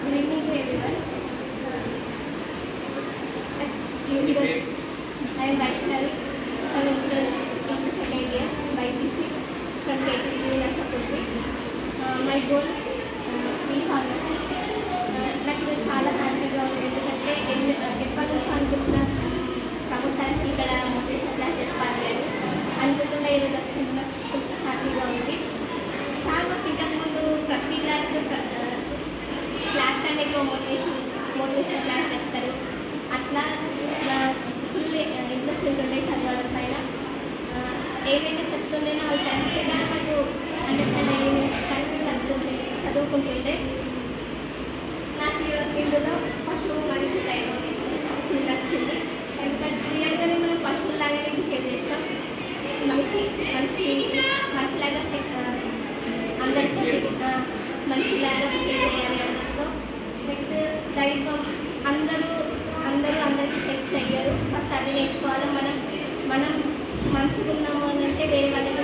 Good evening to everyone. మీ పేరు? I am Vaishnavi from Inter in the second year by BC from KTP Nasapurti. Uh, my goal uh, B pharmacy. Uh, నాకు ఇది చాలా హ్యాపీగా ఉంది ఎందుకంటే ఎన్ని ఎప్పటి నుంచో అనుకుంటున్నా ప్రమోషన్స్ ఇక్కడ మోటివేషన్ క్లాస్ చెప్పాలి అని అనుకుంటున్నా ఈరోజు వచ్చింది నాకు ఫుల్ హ్యాపీగా ఉంది సార్ మాకు ఇంతకుముందు ప్రతి క్లాస్లో క్లాస్ కన్నా ఎక్కువ మోటివేషన్ మోటివేషన్ క్లాస్ చెప్తారు అట్లా ఫుల్ ఇంట్రెస్ట్ ఉంటుండే చదవడం పైన ఆ, ఏవైతే చెప్తుండేనో అవి కరెక్ట్గా నాకు అండర్స్టాండ్ అయ్యి కరెక్ట్గా అర్థంటే చదువుకుంటుండే నాకు ఇందులో పశువు మనిషి టైం ఫుల్ నచ్చింది ఎందుకంటే రియల్గానే మనం పశువులాగానే బిహేవ్ చేస్తాం మనిషి మనిషి మనిషిలాగా స్టెప్ అందరితో ఆ, మనిషిలాగా బిహేవ్ చేయాలి అందరితో నెక్స్ట్ దైవం అందరూ అందరూ అందరికీ హెల్ప్ చేయరు ఫస్ట్ అది నేర్చుకోవాలి మనం మనం మంచిగా ఉన్నాము అని అంటే వేరే వాళ్ళకి